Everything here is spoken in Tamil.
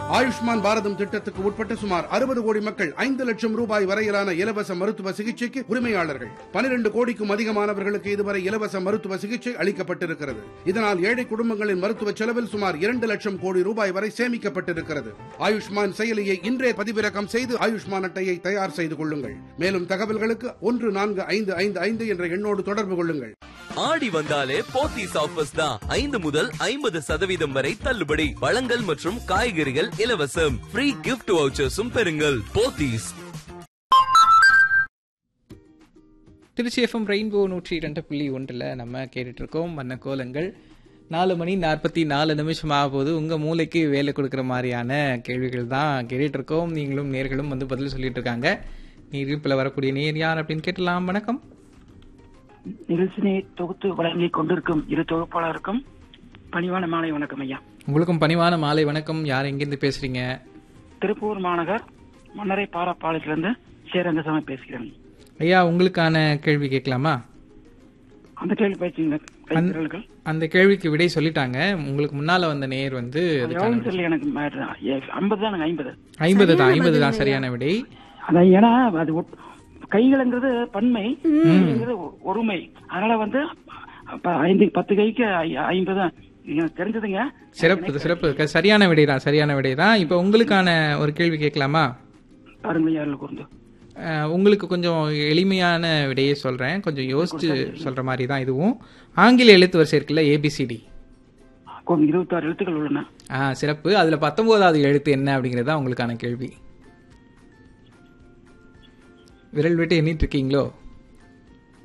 ஆயுஷ்மான் பாரதம் திட்டத்துக்கு உட்பட்ட சுமார் அறுபது கோடி மக்கள் ஐந்து லட்சம் ரூபாய் வரையிலான இலவச மருத்துவ சிகிச்சைக்கு உரிமையாளர்கள் பனிரெண்டு கோடிக்கும் அதிகமானவர்களுக்கு இதுவரை இலவச மருத்துவ சிகிச்சை அளிக்கப்பட்டிருக்கிறது இதனால் ஏழை குடும்பங்களின் மருத்துவ செலவில் சுமார் இரண்டு லட்சம் கோடி ரூபாய் வரை சேமிக்கப்பட்டிருக்கிறது ஆயுஷ்மான் செயலியை இன்றே பதிவிறக்கம் செய்து ஆயுஷ்மான் அட்டையை தயார் செய்து கொள்ளுங்கள் மேலும் தகவல்களுக்கு ஒன்று நான்கு ஐந்து ஐந்து ஐந்து என்ற எண்ணோடு தொடர்பு கொள்ளுங்கள் ஆடி வந்தாலே போத்தீஸ் ஆஃபர்ஸ் தான் ஐந்து முதல் ஐம்பது சதவீதம் வரை தள்ளுபடி பழங்கள் மற்றும் காய்கறிகள் இலவசம் ஃப்ரீ கிஃப்ட் வவுச்சர்ஸும் பெறுங்கள் போத்தீஸ் திருச்சி எஃப்எம் ரெயின்போ நூற்றி இரண்டு புள்ளி ஒன்றில் நம்ம கேட்டுட்டு இருக்கோம் வண்ண கோலங்கள் நாலு மணி நாற்பத்தி நாலு நிமிஷம் ஆக போது உங்கள் மூளைக்கு வேலை கொடுக்குற மாதிரியான கேள்விகள் தான் கேட்டுட்டு இருக்கோம் நீங்களும் நேர்களும் வந்து பதில் சொல்லிட்டு இருக்காங்க நீரிப்பில் வரக்கூடிய நேர் யார் அப்படின்னு கேட்டலாம் வணக்கம் நிகழ்ச்சினை தொகுத்து வழங்கி கொண்டிருக்கும் இரு தொகுப்பாளருக்கும் பணிவான மாலை வணக்கம் ஐயா உங்களுக்கும் பணிவான மாலை வணக்கம் யார் எங்கேருந்து பேசுறீங்க திருப்பூர் மாநகர் மன்னரை பாராப்பாளையத்திலிருந்து சேரங்கசாமி பேசுகிறேன் ஐயா உங்களுக்கான கேள்வி கேட்கலாமா அந்த கேள்வி பயிற்சிங்க கைவிரல்கள் அந்த கேள்விக்கு விடை சொல்லிட்டாங்க உங்களுக்கு முன்னால வந்த நேர் வந்து அது எவ்வளவு தெரியல எனக்கு ஐம்பது தான் ஐம்பது ஐம்பது தான் ஐம்பது தான் சரியான விடை அதான் ஏன்னா அது ஒட்- கைகள்ங்கிறது பன்மை கைங்கிறது ஒ- ஒருமை அதனால வந்து அப்ப ஐந்து பத்து கைக்கு ஐ- ஐம்பது எனக்கு தெரிஞ்சதுங்க சிறப்பு சிறப்பு க- சரியான விடை தான் சரியான விடை தான் இப்போ உங்களுக்கான ஒரு கேள்வி கேட்கலாமா பாருங்க ஐயா கூர்ந்து அஹ், உங்களுக்கு கொஞ்சம் எளிமையான விடையே சொல்றேன் கொஞ்சம் யோசிச்சு சொல்ற மாதிரி தான் இதுவும் ஆங்கில எழுத்து வரிசை இருக்குல்ல ஏபிசிடி இருபத்தாறு எழுத்துக்கள் உள்ளன ஆ சிறப்பு அதுல பத்தொன்பதாவது எழுத்து என்ன அப்படிங்கிறது தான் உங்களுக்கான கேள்வி விரல் விட்டு எண்ணிட்டு இருக்கீங்களோ